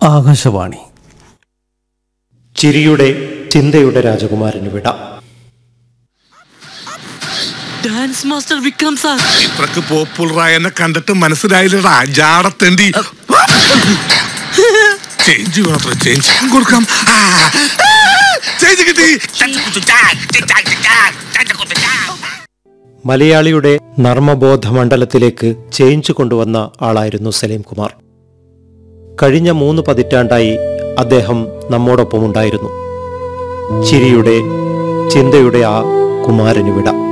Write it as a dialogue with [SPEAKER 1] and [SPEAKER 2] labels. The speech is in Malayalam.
[SPEAKER 1] ആകാശവാണി ചിരിയുടെ ചിന്തയുടെ രാജകുമാരന് വിട
[SPEAKER 2] ഡാൻസ് മാസ്റ്റർ വിക്രം സാർ
[SPEAKER 3] ഇത്രക്ക് പോപ്പുലറായ എന്നെ കണ്ടിട്ട് മനസ്സിലായില്ലടാ ജാടത്തേണ്ടി ചേഞ്ച് മാത്രം ചേഞ്ച് കൊടുക്കാം ആ, ആ, ചേഞ്ച് കിട്ടി
[SPEAKER 1] മലയാളിയുടെ നർമ്മബോധ മണ്ഡലത്തിലേക്ക് ചേഞ്ച് കൊണ്ടുവന്ന ആളായിരുന്നു സലീം കുമാർ കഴിഞ്ഞ മൂന്ന് പതിറ്റാണ്ടായി അദ്ദേഹം നമ്മോടൊപ്പമുണ്ടായിരുന്നു ചിരിയുടെ ചിന്തയുടെ ആ കുമാരന് വിട